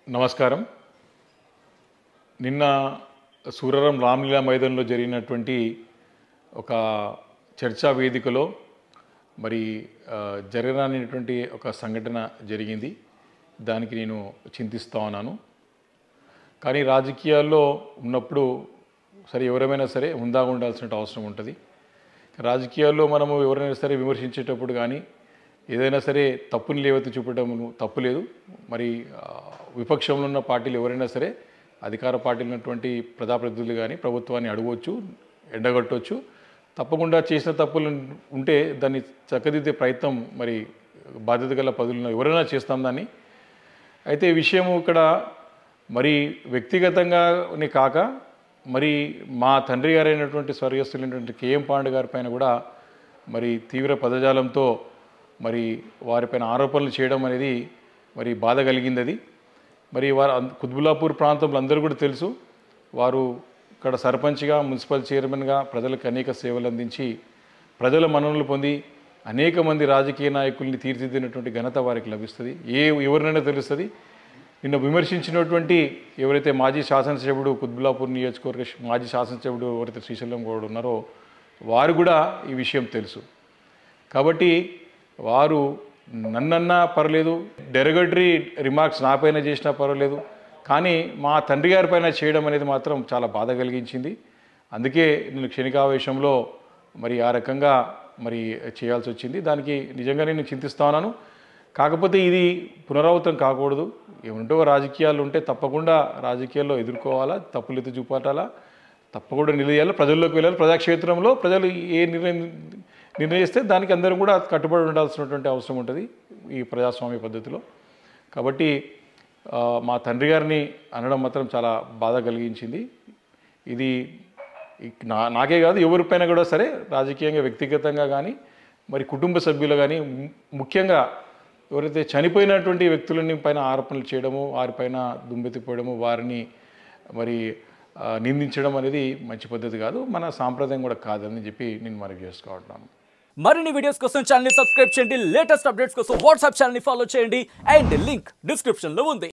నమస్కారం నిన్న సూరరం రామ్లీలా మైదానంలో జరిగినటువంటి ఒక చర్చా వేదికలో మరి ఆ, జరగరానిటువంటి ఒక సంఘటన జరిగింది దానికి నేను చింతిస్తా ఉన్నాను కానీ రాజకీయాల్లో ఉన్నప్పుడు సరే ఎవరైనా సరే హుందాగా ఉండాల్సిన అవసరం ఉంటుంది రాజకీయాల్లో మనము ఎవరైనా సరే విమర్శించేటప్పుడు కానీ ఏదైనా సరే తప్పుని లేవెత్తి చూపడం తప్పు లేదు మరి ఆ, విపక్షంలో ఉన్న పార్టీలు ఎవరైనా సరే అధికార పార్టీలు ఉన్నటువంటి ప్రజాప్రతినిధులు కానీ ప్రభుత్వాన్ని అడగవచ్చు ఎండగట్టవచ్చు తప్పకుండా చేసిన తప్పులు ఉంటే దాన్ని చక్కదిద్దే ప్రయత్నం మరి బాధ్యత గల పదులను ఎవరైనా చేస్తాం దాన్ని అయితే ఈ విషయం ఇక్కడ మరి వ్యక్తిగతంగానే కాక మరి మా తండ్రి గారైనటువంటి స్వర్గస్థులైనటువంటి కేఎం పాండు గారి పైన కూడా మరి తీవ్ర పదజాలంతో మరి వారిపైన ఆరోపణలు చేయడం అనేది మరి బాధ కలిగింది అది మరి వారు అం- కుత్బుల్లాపూర్ ప్రాంతంలో అందరూ కూడా తెలుసు వారు ఇక్కడ సర్పంచ్గా మున్సిపల్ చైర్మన్గా ప్రజలకు అనేక సేవలు అందించి ప్రజల మన్ననలు పొంది అనేక మంది రాజకీయ నాయకుల్ని తీర్చిదిద్దినటువంటి ఘనత వారికి లభిస్తుంది ఏ ఎవరినైనా తెలుస్తుంది నిన్న విమర్శించినటువంటి ఎవరైతే మాజీ శాసనసభ్యుడు కుత్బుల్లాపూర్ నియోజకవర్గ శ- మాజీ శాసనసభ్యుడు ఎవరైతే శ్రీశైలం గౌడ్ ఉన్నారో వారు కూడా ఈ విషయం తెలుసు కాబట్టి వారు నన్నన్నా పర్లేదు డెరగటరీ రిమార్క్స్ నా పైన చేసినా పర్వాలేదు కానీ మా తండ్రి గారి పైన చేయడం అనేది మాత్రం చాలా బాధ కలిగించింది అందుకే నేను క్షణికావేశంలో మరి ఆ రకంగా మరి చేయాల్సి వచ్చింది దానికి నిజంగా నేను చింతిస్తా ఉన్నాను కాకపోతే ఇది పునరావృతం కాకూడదు ఏమంటో రాజకీయాలు ఉంటే తప్పకుండా రాజకీయాల్లో ఎదుర్కోవాలా తప్పులు ఎత్తి చూపటాలా తప్పకుండా నిలదీయాలి ప్రజల్లోకి వెళ్ళాలి ప్రజాక్షేత్రంలో ప్రజలు ఏ నిర్ణయం నిర్ణయిస్తే దానికి అందరం కూడా కట్టుబడి ఉండాల్సినటువంటి అవసరం ఉంటుంది ఈ ప్రజాస్వామ్య పద్ధతిలో కాబట్టి ఆ, మా తండ్రి గారిని అనడం మాత్రం చాలా బాధ కలిగించింది ఇది ఇక్- నా నాకే కాదు ఎవరిపైన కూడా సరే రాజకీయంగా వ్యక్తిగతంగా కానీ మరి కుటుంబ సభ్యులు కానీ ము- ముఖ్యంగా ఎవరైతే చనిపోయినటువంటి వ్యక్తులని పైన ఆరోపణలు చేయడము వారిపైన దుమ్మెత్తిపోవడము వారిని మరి ఆ, నిందించడం అనేది మంచి పద్ధతి కాదు మన సాంప్రదాయం కూడా కాదని చెప్పి నేను మనవి చేసుకోవట్న్నాను మరిన్ని వీడియోస్ కోసం ఛానల్ ని సబ్స్క్రైబ్ చేయండి లేటెస్ట్ అప్డేట్స్ కోసం వాట్సాప్ ఛానల్ ని ఫాలో చేయండి అండ్ లింక్ డిస్క్రిప్షన్ లో ఉంది